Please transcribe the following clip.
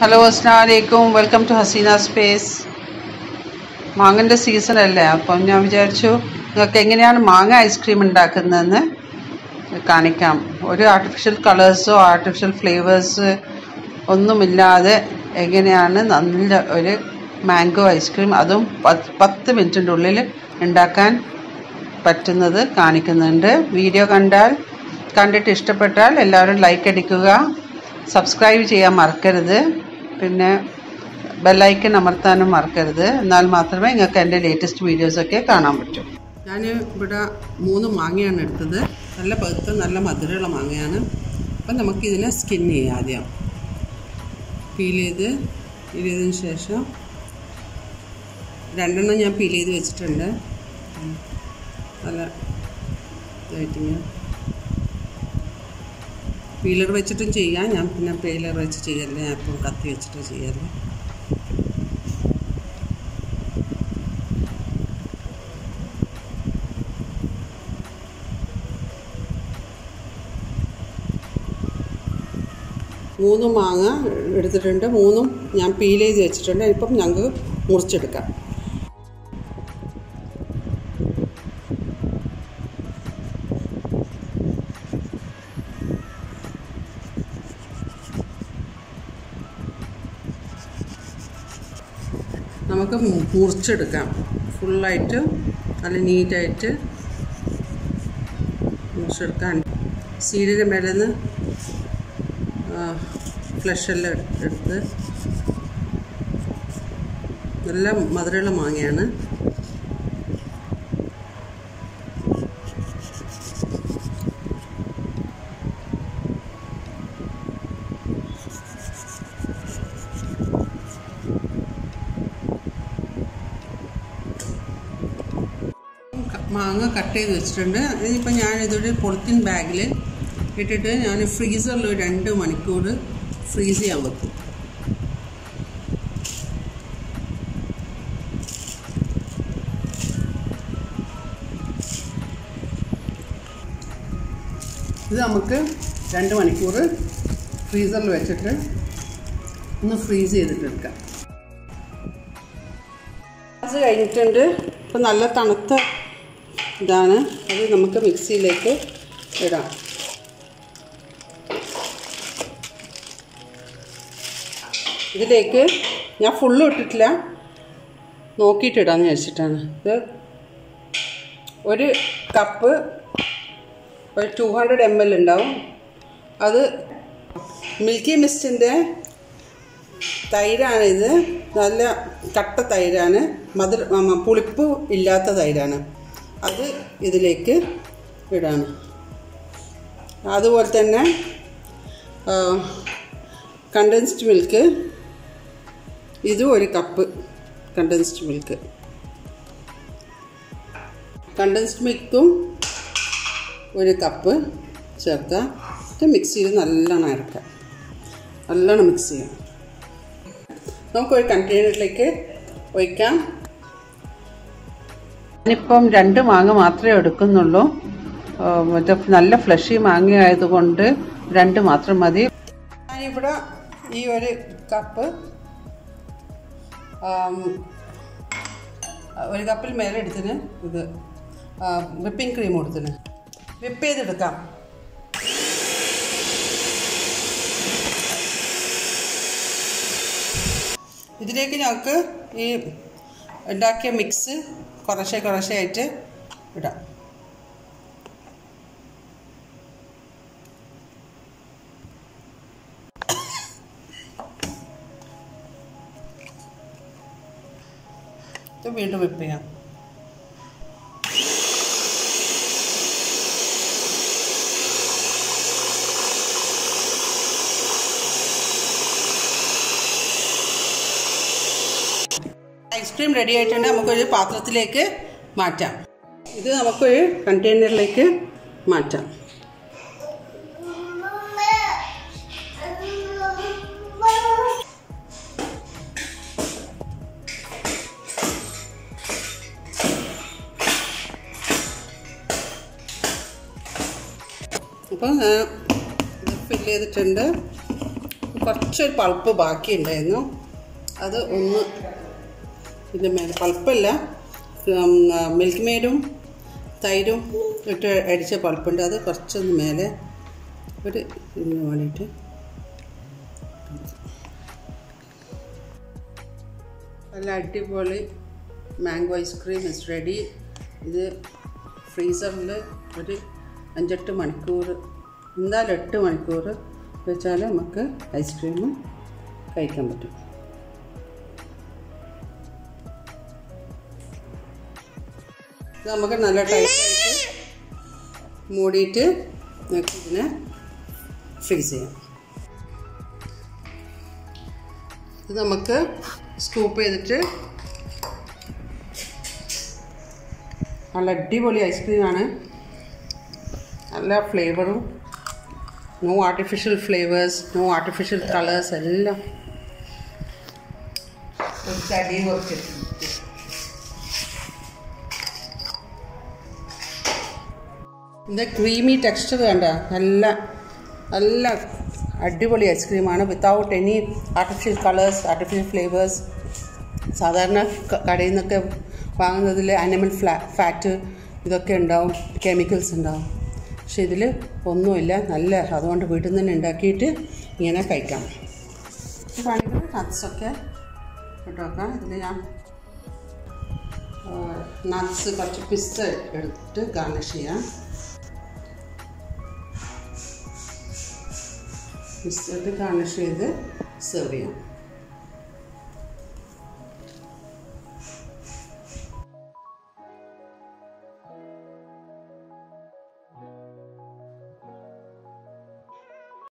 hello അസ്സാം വലൈക്കും welcome to Haseena space മാങ്ങൻ്റെ സീസൺ അല്ലേ അപ്പം ഞാൻ വിചാരിച്ചു നിങ്ങൾക്ക് എങ്ങനെയാണ് മാങ്ങ ഐസ്ക്രീം ഉണ്ടാക്കുന്നതെന്ന് കാണിക്കാം ഒരു ആർട്ടിഫിഷ്യൽ കളേഴ്സോ ആർട്ടിഫിഷ്യൽ ഫ്ലേവേഴ്സ് ഒന്നുമില്ലാതെ എങ്ങനെയാണ് നല്ല ഒരു മാംഗോ ഐസ്ക്രീം അതും പത്ത് പത്ത് മിനിറ്റിൻ്റെ ഉള്ളിൽ ഉണ്ടാക്കാൻ പറ്റുന്നത് കാണിക്കുന്നുണ്ട് വീഡിയോ കണ്ടാൽ കണ്ടിട്ട് ഇഷ്ടപ്പെട്ടാൽ എല്ലാവരും ലൈക്ക് അടിക്കുക സബ്സ്ക്രൈബ് ചെയ്യാൻ മറക്കരുത് പിന്നെ ബെല്ലൈക്കൻ അമർത്താനും മറക്കരുത് എന്നാൽ മാത്രമേ നിങ്ങൾക്ക് എൻ്റെ ലേറ്റസ്റ്റ് വീഡിയോസൊക്കെ കാണാൻ പറ്റൂ ഞാൻ ഇവിടെ മൂന്ന് മാങ്ങയാണ് എടുത്തത് നല്ല പഴുത്ത നല്ല മധുരമുള്ള മാങ്ങയാണ് അപ്പം നമുക്കിതിനെ സ്കിൻ ചെയ്യാം ആദ്യം പീൽ ചെയ്ത് പീൽ ചെയ്തതിന് ശേഷം രണ്ടെണ്ണം ഞാൻ പീൽ ചെയ്ത് വെച്ചിട്ടുണ്ട് നല്ല ഇതായിട്ടിങ്ങനെ പീലർ വെച്ചിട്ടും ചെയ്യാം ഞാൻ പിന്നെ പീലർ വെച്ച് ചെയ്യല്ല ഞാൻ എപ്പോഴും കത്തി വെച്ചിട്ട് ചെയ്യാറ് മൂന്ന് മാങ്ങ എടുത്തിട്ടുണ്ട് മൂന്നും ഞാൻ പീൽ ചെയ്ത് വെച്ചിട്ടുണ്ട് ഇപ്പം ഞങ്ങൾക്ക് മുറിച്ചെടുക്കാം നമുക്ക് മുറിച്ചെടുക്കാം ഫുള്ളായിട്ട് നല്ല നീറ്റായിട്ട് മുറിച്ചെടുക്കാൻ സീഡിൻ്റെ മേലെ നിന്ന് ഫ്ലഷെല്ലാം എടുത്ത് നല്ല മധുരമുള്ള മാങ്ങയാണ് മാങ്ങ കട്ട് ചെയ്ത് വെച്ചിട്ടുണ്ട് ഇതിപ്പോൾ ഞാൻ ഇതൊരു പൊളിത്തിൻ ബാഗിൽ ഇട്ടിട്ട് ഞാൻ ഫ്രീസറിൽ ഒരു രണ്ട് മണിക്കൂർ ഫ്രീസ് ചെയ്യാൻ വെക്കും ഇത് നമുക്ക് രണ്ട് മണിക്കൂർ ഫ്രീസറിൽ വെച്ചിട്ട് ഒന്ന് ഫ്രീസ് ചെയ്തിട്ട് എടുക്കാം അത് കഴിഞ്ഞിട്ടുണ്ട് ഇപ്പം നല്ല തണുത്ത ഇതാണ് അത് നമുക്ക് മിക്സിയിലേക്ക് ഇടാം ഇതിലേക്ക് ഞാൻ ഫുള്ളും ഇട്ടിട്ടില്ല നോക്കിയിട്ട് ഇടാമെന്ന് വിചാരിച്ചിട്ടാണ് ഇത് ഒരു കപ്പ് ഒരു ടു ഹൺഡ്രഡ് എം എൽ ഉണ്ടാവും അത് മിൽക്കി മിസ്റ്റിൻ്റെ തൈരാണ് ഇത് നല്ല കട്ട തൈരാണ് മധുര പുളിപ്പ് ഇല്ലാത്ത തൈരാണ് അത് ഇതിലേക്ക് ഇടാണ് അതുപോലെ തന്നെ കണ്ടൻസ്ഡ് മിൽക്ക് ഇതും ഒരു കപ്പ് കണ്ടൻസ്ഡ് മിൽക്ക് കണ്ടൻസ്ഡ് മിൽക്കും ഒരു കപ്പ് ചേർക്കാം ഇത് മിക്സ് ചെയ്ത് നല്ലോണം ഇറക്കാം നല്ലോണം മിക്സ് ചെയ്യാം നമുക്കൊരു കണ്ടെയ്നറിലേക്ക് ഒഴിക്കാം ഞാനിപ്പം രണ്ട് മാങ്ങ മാത്രമേ എടുക്കുന്നുള്ളൂ മറ്റേ നല്ല ഫ്ലഷി മാങ്ങ ആയതുകൊണ്ട് രണ്ട് മാത്രം മതി ഞാനിവിടെ ഈ ഒരു കപ്പ് ഒരു കപ്പിൽ മേലെ എടുത്തിന് ഇത് വിപ്പിംഗ് ക്രീം കൊടുത്തിന് വിപ്പ് ചെയ്തെടുക്കാം ഇതിലേക്ക് ഞങ്ങൾക്ക് ഈ ഉണ്ടാക്കിയ മിക്സ് കുറേശ്ശെ കുറേശ്ശെ ആയിട്ട് ഇടാം ഇത് വീണ്ടും വിപ്പ് ചെയ്യാം ഐസ്ക്രീം റെഡി ആയിട്ടുണ്ട് നമുക്കൊരു പാത്രത്തിലേക്ക് മാറ്റാം ഇത് നമുക്കൊരു കണ്ടെയ്നറിലേക്ക് മാറ്റാം അപ്പോൾ ഫില്ല് ചെയ്തിട്ടുണ്ട് കുറച്ചൊരു പൾപ്പ് ബാക്കിയുണ്ടായിരുന്നു അത് ഒന്ന് ഇതിൻ്റെ മേലെ പൾപ്പല്ല മിൽക്ക് മെയ്ഡും തൈരും ഇട്ട് അടിച്ച പൾപ്പുണ്ട് അത് കുറച്ചൊന്ന് മേലെ ഒരു ഇതിന് വേണ്ടിയിട്ട് നല്ല അടിപൊളി മാംഗോ ഐസ്ക്രീം ഇസ് റെഡി ഇത് ഫ്രീസറിൽ ഒരു അഞ്ചെട്ട് മണിക്കൂർ എന്തായാലും എട്ട് മണിക്കൂർ വെച്ചാൽ നമുക്ക് ഐസ്ക്രീം കഴിക്കാൻ പറ്റും ഇത് നമുക്ക് നല്ല ടൈറ്റായിട്ട് മൂടിയിട്ട് നമുക്ക് ഇതിനെ ഫ്രീസ് ചെയ്യാം ഇത് നമുക്ക് സ്കൂപ്പ് ചെയ്തിട്ട് നല്ല അടിപൊളി ഐസ്ക്രീമാണ് നല്ല ഫ്ലേവറും no artificial flavours no artificial colours എല്ലാം കുറച്ച് അടി കുറച്ചിട്ടുണ്ട് ഇത് ക്രീമി ടെക്സ്ചർ വേണ്ട നല്ല നല്ല അടിപൊളി ഐസ്ക്രീമാണ് without any artificial colours artificial flavours സാധാരണ ക- കടയിൽ നിന്നൊക്കെ വാങ്ങുന്നതിൽ അനിമൽ ഫ്ലാ ഫാറ്റ് ഇതൊക്കെ ഉണ്ടാവും കെമിക്കൽസ് ഉണ്ടാവും പക്ഷെ ഇതിൽ ഒന്നുമില്ല നല്ല അതുകൊണ്ട് വീട്ടിൽ നിന്ന് തന്നെ ഉണ്ടാക്കിയിട്ട് ഇങ്ങനെ കഴിക്കാം വേണമെങ്കിൽ നട്ട്സൊക്കെ ഇട്ടോക്കാം ഇതിൽ ഞാൻ നട്ട്സ് കുറച്ച് പിസ്ത എടുത്തിട്ട് ഗാർണിഷ് ചെയ്യാം പിസ്ത ഇട്ട് ഗാർണിഷ് ചെയ്ത് സെർവ് ചെയ്യാം